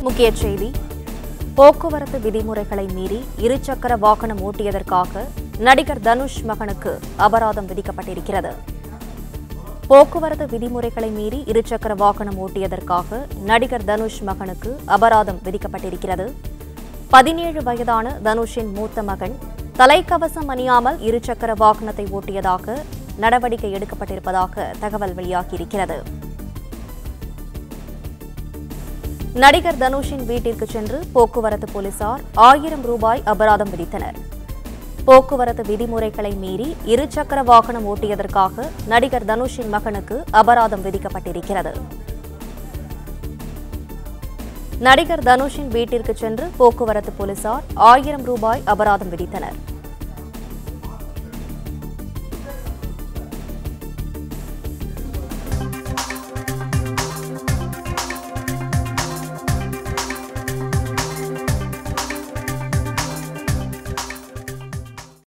முக்கிய செய்தி போக்குவரத்து விதிமுறைகளை மீறி இருசக்கர வாகனம் ஓட்டியதற்காக நடிகர் தனுஷ் மகனுக்கு அபராதம் விதிக்கப்பட்டிருக்கிறது போக்குவரத்து விதிமுறைகளை மீறி இருசக்கர வாகனம் ஓட்டியதற்காக நடிகர் தனுஷ் மகனுக்கு அபராதம் விதிக்கப்பட்டிருக்கிறது பதினேழு வயதான தனுஷின் மூத்த மகன் தலைக்கவசம் அணியாமல் இருசக்கர வாகனத்தை ஓட்டியதாக நடவடிக்கை எடுக்கப்பட்டிருப்பதாக தகவல் வெளியாகியிருக்கிறது நடிகர் தனுஷின் வீட்டிற்கு சென்று போக்குவரத்து போலீசார் ஆயிரம் ரூபாய் அபராதம் விதித்தனர் போக்குவரத்து விதிமுறைகளை மீறி இருசக்கர வாகனம் ஓட்டியதற்காக நடிகர் தனுஷின் மகனுக்கு அபராதம் விதிக்கப்பட்டிருக்கிறது நடிகர் தனுஷின் வீட்டிற்கு சென்று போக்குவரத்து போலீசார் ஆயிரம் ரூபாய் அபராதம் விதித்தனர்